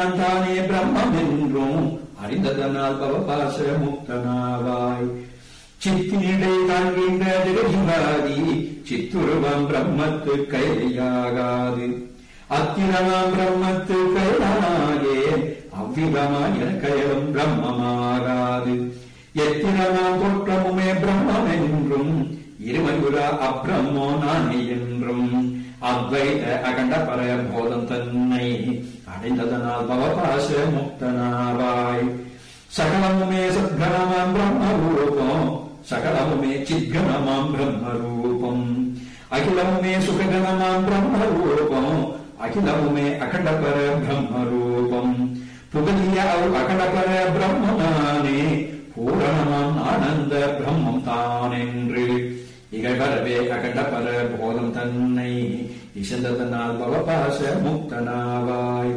நான் தானே பிரம்மம் என்றும் அறிந்ததனால் பவபாச முக்தனாவாய் சித்தினிடை காண்கின்ற ஜெகஜிவாதி சித்துருவம் பிரம்மத்து கையாகாது அத்திரமாம் பிரம்மத்து கையாகே அவ்விதமாய் என கயலும் பிரம்மமாகாது எத்திரமாம் தோற்றமுமே பிரம்மம் என்றும் இருமயுரா அப்ரம்மோ நானே என்றும் அத்வைத அகண்ட பர போதம் தன்னை அடைந்ததனால் பவபாச முக்தனாவாய் சகலமுமே சத்கணமாம் பிரம்மரூபம் சகலமுமே சித்கணமாம் பிரம்மரூபம் அகிலமுமே சுககணமாம் பிரம்மரூபம் அகிலமுமே அகண்டபர பிரம்மரூபம் புகழிய அவ் அகண்டபர பிரம்மனானே பூரணமாம் ஆனந்த பிரம்மம் தானென்று இகழ்வரவே அகண்டபர போதம் தன்னை இசந்ததனால் பவபாச முக்தனாவாய்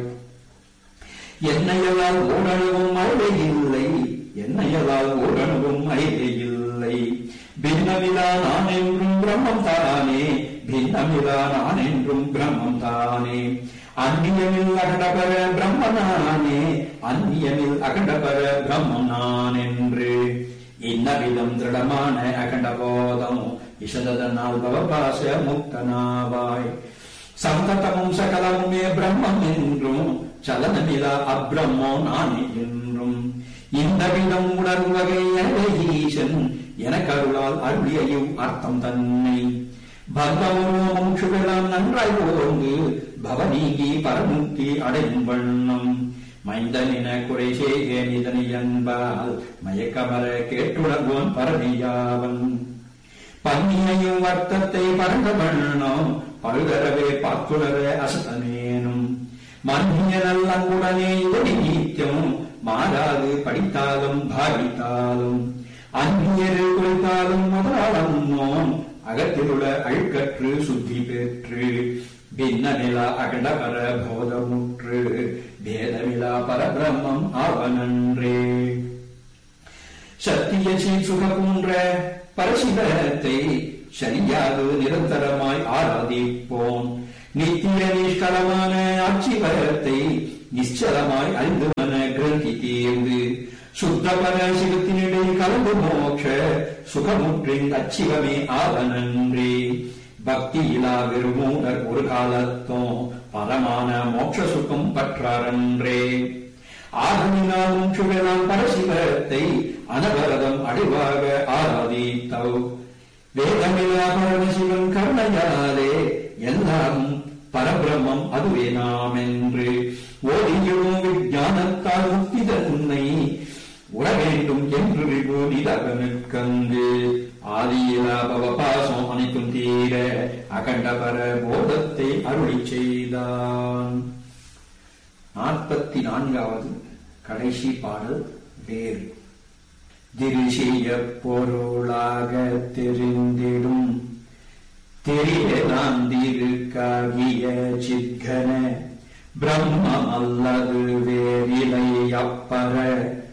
என்னையலால் ஓரணுவும் அழகை இல்லை என்னையலால் ஓரணுவும் அழகை இல்லை பின்னமிலா நான் என்றும் பிரம்மம் தானே பின்னமிலா நான் என்றும் பிரம்மம் தானே அந்நியமில் அகண்டபர பிரம்மனானே அந்நியமில் அகண்டபர பிரம்மம் நான் என்று இன்னவிதம் திருடமான அகண்ட போதம் இசததனால் பவபாச முக்தனாவாய் சந்ததமும் சகலமுமே பிரம்மம் என்றும் சலனமிலா அப்ரம்மோ நானே என்றும் இந்த விதம் உணர்வகை ஈசன் எனக்கருளால் அருளியையும் அர்த்தம் தன்னை பந்தமும் சுகலாம் நன்றாய் ஓர்ந்து பவநீகி பரமுக்தி அடையும் வண்ணம் மைந்தனின குறை செய்கேன் இதனை என்பால் மயக்கமர கேட்டுணர்வோன் பரவியாவன் பன்னியையும் வர்த்தத்தை பரந்த வண்ணம் பழுதரவே பார்த்துணர அசதனேனும் மன்னிய நல்லங்குடனே இதனை நீத்தியம் மாறாது படித்தாலும் பாவித்தாலும் அந்நியரு குறித்தாலும் முதலாளம் அகத்திலுள்ள அழுக்கற்று சுத்தி பெற்று பின்ன நிலா அகண்டபர போதமுற்று பேதமிலா பரபிரம்மம் ஆவனன்றே சத்திய சுக போன்ற பரசிவத்தை சரியாக நிரந்தரமாய் ஆராதிப்போம் நித்திய நிஷ்கலமான ஆட்சிவரத்தை நிச்சலமாய் அறிந்து மன கிரந்தி தீர்ந்து சுத்த பரசிவத்தினிடை கலந்து மோட்ச சுகமுற்றின் அச்சிவமே ஆவனன்றே பக்தியிலா வெறுமூடர் ஒரு காலத்தும் பரமான மோட்ச சுகம் பற்றாரன்றே ஆகமினாலும் சுழலாம் பரசிவத்தை அனவரதம் அடைவாக ஆராதித்தவ் வேதமில்லா பரமசிவன் கருணையாலே எல்லாம் பரபிரமம் அதுவே நாம் என்று ஓடியும் விஞ்ஞானத்தால் முக்தி தன்னை உற வேண்டும் என்று விபு நிலகனுக்கங்கு ஆதியிலா பவபாசம் அனைத்தும் தீர அகண்டபர போதத்தை அருளி செய்தான் நாற்பத்தி நான்காவது கடைசி பாடல் வேறு திரிசிய பொருளாக தெரிந்திடும் தெரிய நாம் திருக்காகிய சித்கன பிரம்மம் அல்லது வேறிலை அப்பற